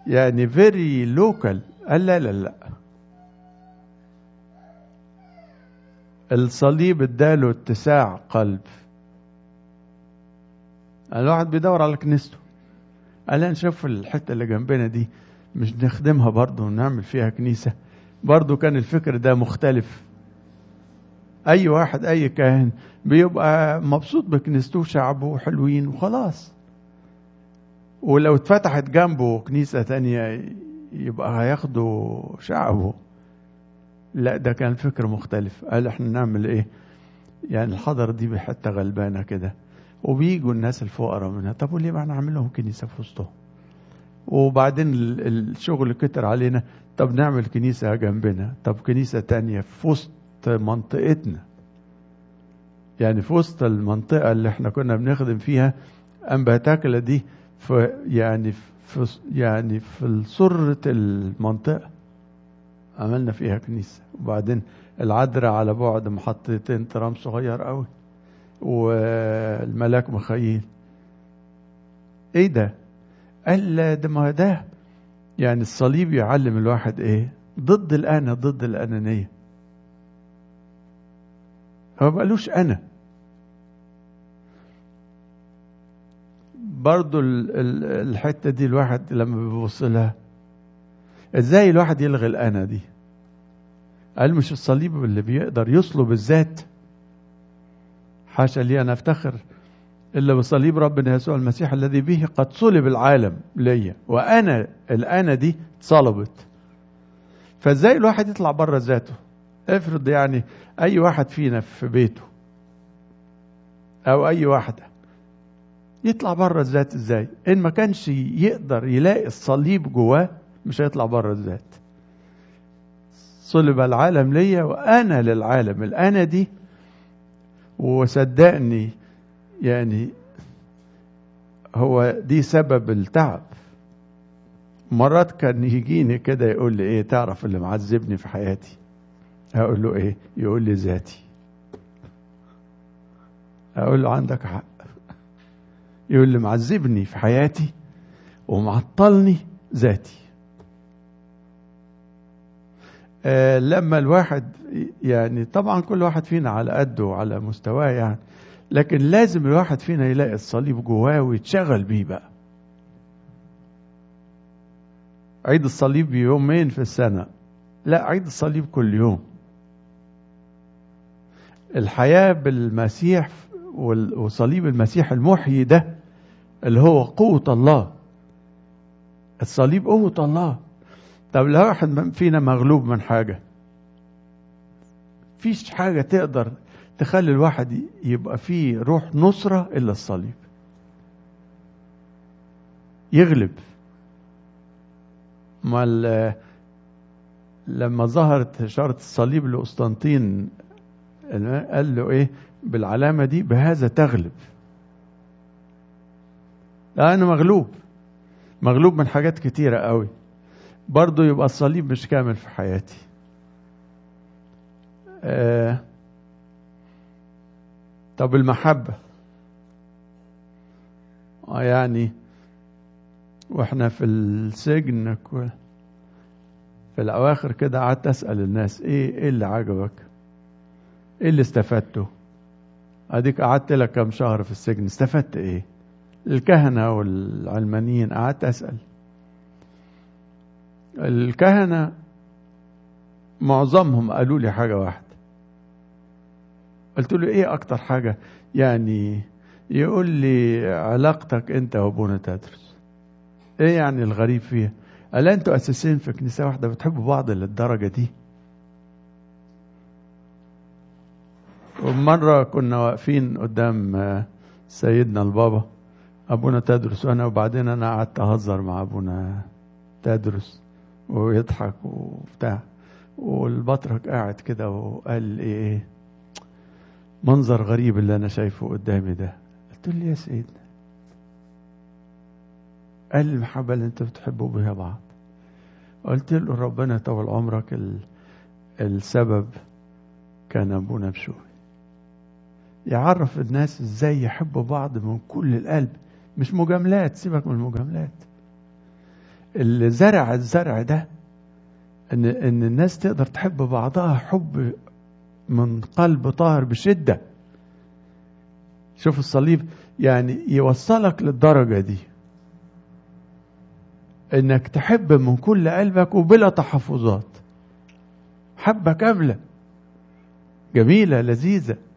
يعني فيري لوكال قال لا لا لا الصليب اداله اتساع قلب الواحد بيدور على كنيسته قال نشوف الحتة اللي جنبنا دي مش نخدمها برضه ونعمل فيها كنيسة برضه كان الفكر ده مختلف أي واحد أي كاهن بيبقى مبسوط بكنيسته وشعبه حلوين وخلاص ولو اتفتحت جنبه كنيسة تانية يبقى هياخدوا شعبه لا ده كان فكر مختلف قال احنا نعمل ايه يعني الحضر دي بحته غلبانه كده وبيجوا الناس الفقراء منها طب وليه ما نعمل لهم كنيسه في وسطهم وبعدين الشغل كتر علينا طب نعمل كنيسه جنبنا طب كنيسه تانية في وسط منطقتنا يعني في وسط المنطقه اللي احنا كنا بنخدم فيها انباتاكله دي في يعني في يعني في سره المنطقه عملنا فيها كنيسة وبعدين العذراء على بعد محطتين ترام صغير قوي والملاك مخيل ايه ده قال لا ده ما ده يعني الصليب يعلم الواحد ايه ضد الانا ضد الانانيه هو ما قالوش انا برضو الحته دي الواحد لما بيبص لها ازاي الواحد يلغي الانا دي قال مش الصليب اللي بيقدر يصلب الذات حاشا لي ان افتخر الا بصليب ربنا يسوع المسيح الذي به قد صلب العالم ليا وانا الانا دي اتصلبت فازاي الواحد يطلع بره ذاته افرض يعني اي واحد فينا في بيته او اي واحده يطلع بره الذات ازاي ان ما كانش يقدر يلاقي الصليب جواه مش هيطلع بره الذات صلب العالم ليا وانا للعالم الانا دي وصدقني يعني هو دي سبب التعب مرات كان يجيني كده يقول لي ايه تعرف اللي معذبني في حياتي اقول له ايه يقول لي ذاتي اقول له عندك حق يقول لي معذبني في حياتي ومعطلني ذاتي آه لما الواحد يعني طبعا كل واحد فينا على قده وعلى مستواه يعني لكن لازم الواحد فينا يلاقي الصليب جواه ويتشغل بيه بقى عيد الصليب يومين في السنة لا عيد الصليب كل يوم الحياة بالمسيح وصليب المسيح المحيي ده اللي هو قوة الله الصليب قوة الله طب لو واحد فينا مغلوب من حاجة فيش حاجة تقدر تخلي الواحد يبقى فيه روح نصرة إلا الصليب يغلب ما لما ظهرت إشارة الصليب لقسطنطين قال له إيه بالعلامة دي بهذا تغلب لا أنا مغلوب مغلوب من حاجات كتيرة قوي برضه يبقى الصليب مش كامل في حياتي آه طب المحبة آه يعني واحنا في السجن في الأواخر كده قعدت أسأل الناس إيه إيه اللي عجبك؟ إيه اللي استفدته؟ أديك قعدت لك كام شهر في السجن استفدت إيه؟ الكهنة والعلمانيين قعدت أسأل الكهنة معظمهم قالوا لي حاجة واحدة قلت له ايه اكتر حاجة يعني يقول لي علاقتك انت وابونا تدرس ايه يعني الغريب فيها قال انتوا اساسين في كنيسة واحدة بتحبوا بعض للدرجة دي ومرة كنا واقفين قدام سيدنا البابا ابونا تدرس وانا وبعدين انا قعدت اهزر مع ابونا تدرس ويضحك وبتاع والبطرك قاعد كده وقال لي ايه منظر غريب اللي انا شايفه قدامي ده قلت له يا سيدنا قال المحبة اللي انت بتحبوا بها بعض قلت له ربنا طول عمرك ال... السبب كان ابونا بشوي يعرف الناس ازاي يحبوا بعض من كل القلب مش مجاملات سيبك من المجاملات اللي زرع الزرع ده ان ان الناس تقدر تحب بعضها حب من قلب طاهر بشده شوف الصليب يعني يوصلك للدرجه دي انك تحب من كل قلبك وبلا تحفظات حبه كامله جميله لذيذه